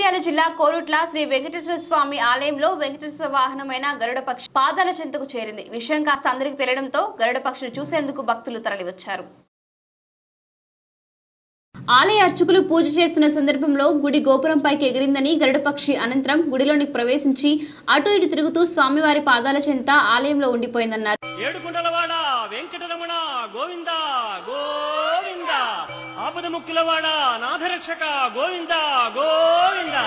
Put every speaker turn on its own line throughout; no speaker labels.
మంచిర్యాల జిల్లా కోరుట్ల శ్రీ వెంకటేశ్వర స్వామి ఆలయంలో వెంకటేశ్వర వాహనమైన గరుడ పక్షి పాదాల చెంతకు చేరింది విషయం కాస్త అందరికి తెలియడంతో గరుడ పక్షిని చూసేందుకు భక్తులు తరలివచ్చారు ఆలయ అర్చకులు పూజ చేస్తున్న సందర్భంలో గుడి గోపురంపైకి ఎగిరిందని గరుడ పక్షి అనంతరం గుడిలోని ప్రవేశించి అటు ఇటు తిరుగుతూ స్వామివారి పాదాల చెంత ఆలయంలో ఉండిపోయిందన్నారు
ఏడుకుండలవాడ వెంకటరమణ గోవింద గోవింద ఆపద ముక్కులవాడ నాథరక్షక గోవింద గోవింద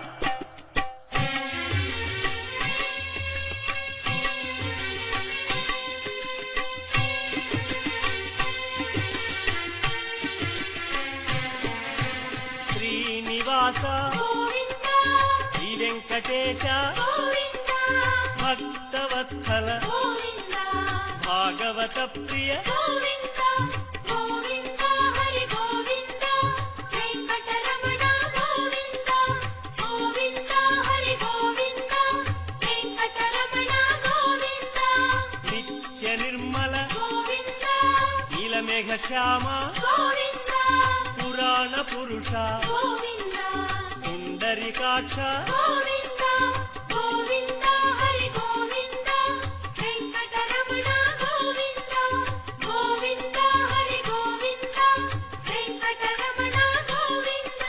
శ్రీనివాస శ్రీ వెంకటేశ భక్తవత్సల భాగవత ప్రియ నిత్య నిర్మల నీలమేఘ శ్యామ పురాణ పురుష పుండరికాక్ష
గోవింద గోవింద హరి గోవింద వెంకటరమణ గోవింద గోవింద హరి గోవింద వెంకటరమణ గోవింద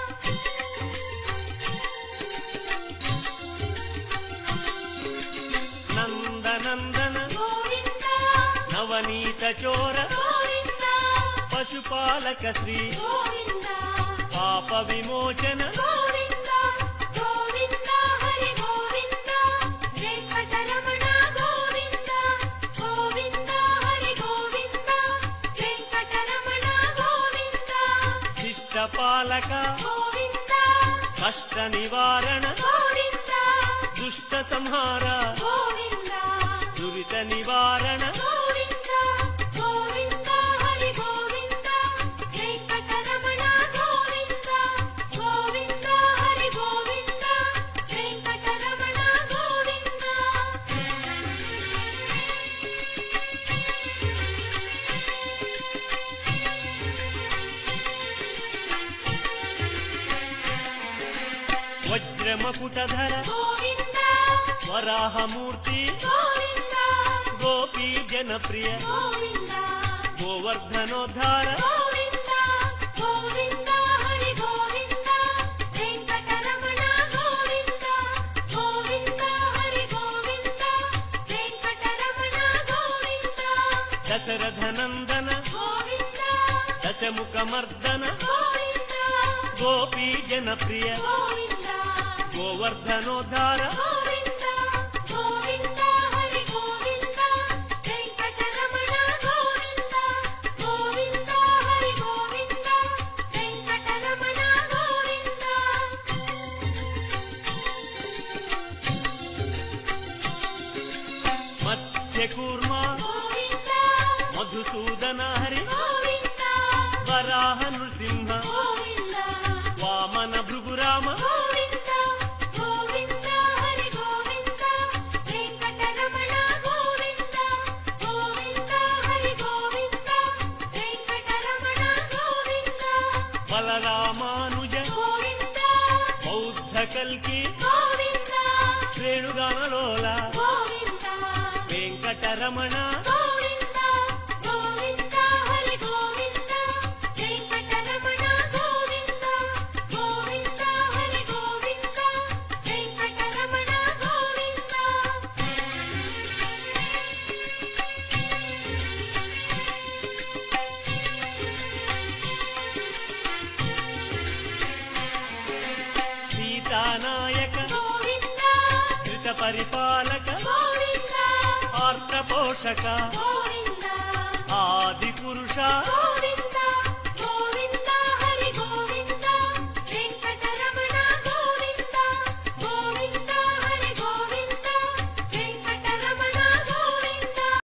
నందనందన
గోవింద
నవనీత చోర
గోవింద
పశుపాలక శ్రీ
గోవింద
పాప విమోచన
గోవింద గోవింద హరి గోవింద వెంకటరమణ గోవింద గోవింద హరి గోవింద వెంకటరమణ గోవింద
శిష్ట పాలక
గోవింద
కష్ట నివారణ
గోవింద
దుష్ట సంహార
గోవింద
దురిత నివారణ
గోవింద గోవింద హరి గోవింద వెంకటరమణ గోవింద గోవింద హరి గోవింద వెంకటరమణ గోవింద
వజ్రమకుటధర
గోవింద
వరాహమూర్తి
గోవింద
గోపీ జనప్రియ
గోవింద
గోవర్ధనోద్ధార
గోవింద గోవింద హరి గోవింద వెంకటరమణ గోవింద గోవింద హరి గోవింద వెంకటరమణ గోవింద
దశరథనందన
గోవింద
దశముఖమర్దన
గోవింద
గోపీ జనప్రియ
గోవింద
గోవర్ధనోద్ధార
గోవింద గోవింద హరి గోవింద వెంకటరమణ గోవింద గోవింద హరి గోవింద వెంకటరమణ గోవింద
మత్స్యకూర్మ
గోవింద
మధుసూదన హరి
గోవింద
వరాహ నృసింహ
గోవింద
వామన భృగురామ
గోవింద గోవింద హరి గోవింద వెంకటరమణ గోవింద గోవింద హరి గోవింద వెంకటరమణ గోవింద
బలరామానుజ
గోవింద
బౌద్ధ కల్కి
గోవింద
శ్రేణుగానలోల
గోవింద
వెంకటరమణ
గోవింద గోవింద హరి గోవింద వెంకటరమణ గోవింద గోవింద హరి గోవింద వెంకటరమణ గోవింద
సీతానాయక
గోవింద
ధృత పరిపాలక
గోవింద
ఆర్త పోషక
గోవింద
ఆది పురుష
గోవింద